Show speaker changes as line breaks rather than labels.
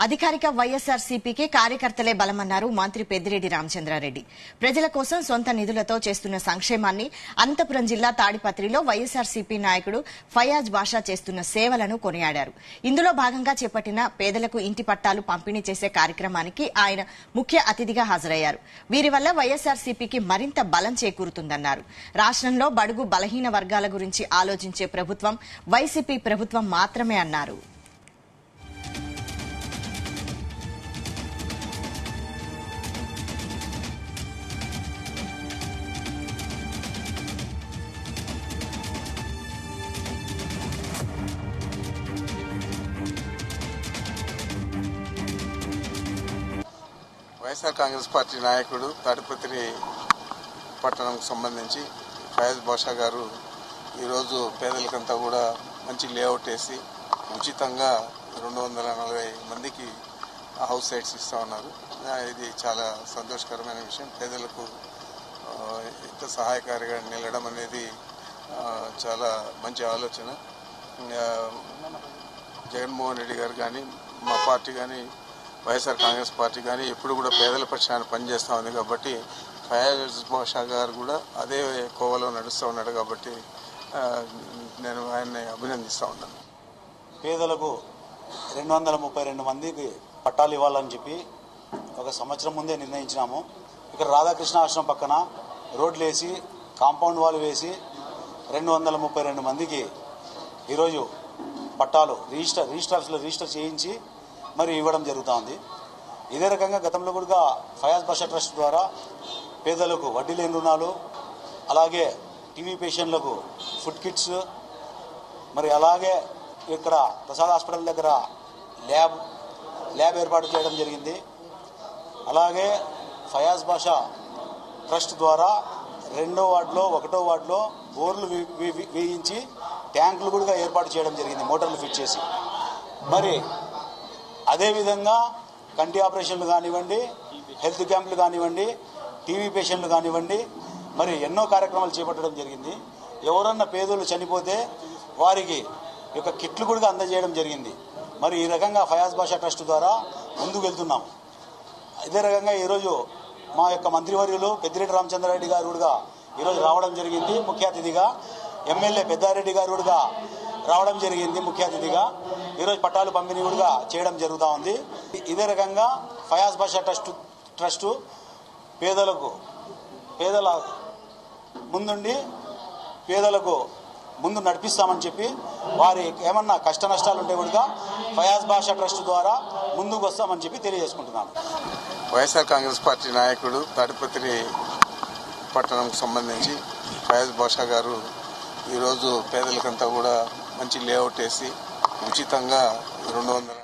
అధికారిక వైఎస్ఆర్ సిపికి కార్యకర్తలే బలమన్నారు మంత్రి పెద్దిరెడ్డి రామచంద్రారెడ్డి ప్రజల కోసం సొంత నిధులతో చేస్తున్న సంక్షేమాన్ని అనంతపురం జిల్లా తాడిపత్రిలో వైఎస్ఆర్ సిపి నాయకుడు ఫయాజ్ బాషా చేస్తున్న సేవలను కొనియాడారు ఇందులో భాగంగా చేపట్టిన పేదలకు ఇంటి పట్టాలు పంపిణీ చేసే కార్యక్రమానికి ఆయన ముఖ్య అతిథిగా హాజరయ్యారు వీరి వల్ల వైఎస్ఆర్ సిపికి మరింత బలం చేకూరుతుందన్నారు రాష్ట్రంలో బడుగు బలహీన వర్గాల గురించి ఆలోచించే ప్రభుత్వం వైసీపీ ప్రభుత్వం మాత్రమే అన్నారు
వైఎస్ఆర్ కాంగ్రెస్ పార్టీ నాయకుడు తాడిపత్రి పట్టణంకు సంబంధించి ఫయాజ్ బాషా గారు ఈరోజు పేదలకంతా కూడా మంచి లేఅవుట్ వేసి ఉచితంగా రెండు వందల నలభై మందికి హౌస్ సైట్స్ ఇస్తా ఉన్నారు ఆ, ఇది చాలా సంతోషకరమైన విషయం పేదలకు ఆ, ఇంత సహాయకారిగా నిలడం అనేది ఆ, చాలా మంచి ఆలోచన ఆ, జగన్మోహన్ రెడ్డి గారు కానీ మా పార్టీ కానీ వైఎస్ఆర్ కాంగ్రెస్ పార్టీ కానీ ఎప్పుడు కూడా పేదల పక్షాన పనిచేస్తూ ఉంది కాబట్టి ఫయాజ్ బాషా గారు కూడా అదే కోవలో నడుస్తూ ఉన్నాడు కాబట్టి ఆ, నేను ఆయన్ని అభినందిస్తూ ఉన్నాను
పేదలకు రెండు వందల ముప్పై రెండు మందికి పట్టాలు ఇవ్వాలని చెప్పి ఒక సంవత్సరం ముందే నిర్ణయించినాము ఇక్కడ రాధాకృష్ణ ఆశ్రమం పక్కన రోడ్లు వేసి కాంపౌండ్ వాల్ వేసి రెండు వందల ముప్పై రెండు మందికి ఈరోజు పట్టాలు రిజిస్టర్ రిజిస్టర్స్లో రిజిస్టర్ చేయించి మరి ఇవ్వడం జరుగుతోంది ఇదే రకంగా గతంలో కూడా ఫయాజ్ బాషా ట్రస్ట్ ద్వారా పేదలకు వడ్డీ లేని రుణాలు అలాగే టీవీ పేషెంట్లకు ఫుడ్ కిట్స్ మరి అలాగే ఇక్కడ ప్రసాద్ హాస్పిటల్ దగ్గర ల్యాబ్ ల్యాబ్ ఏర్పాటు చేయడం జరిగింది అలాగే ఫయాజ్ బాషా ట్రస్ట్ ద్వారా రెండో వార్డులో ఒకటో వార్డులో బోర్లు వే- వే- వేయించి ట్యాంకులు కూడా ఏర్పాటు చేయడం జరిగింది మోటార్లు ఫిట్ చేసి మరి అదేవిధంగా కంటి ఆపరేషన్లు కానివ్వండి హెల్త్ క్యాంపులు కానివ్వండి టీవీ పేషెంట్లు కానివ్వండి మరి ఎన్నో కార్యక్రమాలు చేపట్టడం జరిగింది ఎవరన్నా పేదోళ్ళు చనిపోతే వారికి ఈ యొక్క కిట్లు కూడా అందజేయడం జరిగింది మరి ఈ రకంగా ఫయాజ్ బాషా ట్రస్ట్ ద్వారా ముందుకు వెళ్తున్నాం ఇదే రకంగా ఈరోజు మా యొక్క మంత్రివర్యులు పెద్దిరెడ్డి రామచంద్రారెడ్డి గారు కూడా ఈరోజు రావడం జరిగింది ముఖ్య అతిథిగా ఎమ్మెల్యే పెద్దారెడ్డి గారు కూడా రావడం జరిగింది ముఖ్య అతిథిగా ఈరోజు పట్టాలు పంపిణీ కూడా చేయడం జరుగుతూ ఉంది ఇదే రకంగా ఫయాజ్ బాషా ట్రస్ట్ ట్రస్టు పేదలకు పేదల ముందుండి పేదలకు ముందు నడిపిస్తామని చెప్పి వారి ఏమన్నా కష్ట నష్టాలు ఉంటే కూడా ఫయాజ్ బాషా ట్రస్ట్ ద్వారా ముందుకు వస్తామని చెప్పి తెలియజేసుకుంటున్నాను
వైఎస్ఆర్ కాంగ్రెస్ పార్టీ నాయకుడు తాడిపత్రి పట్టణంకు సంబంధించి ఫయాజ్ బాషా గారు ఈరోజు పేదలకంతా కూడా మంచి లేఅవుట్ వేసి ఉచితంగా రెండు వందల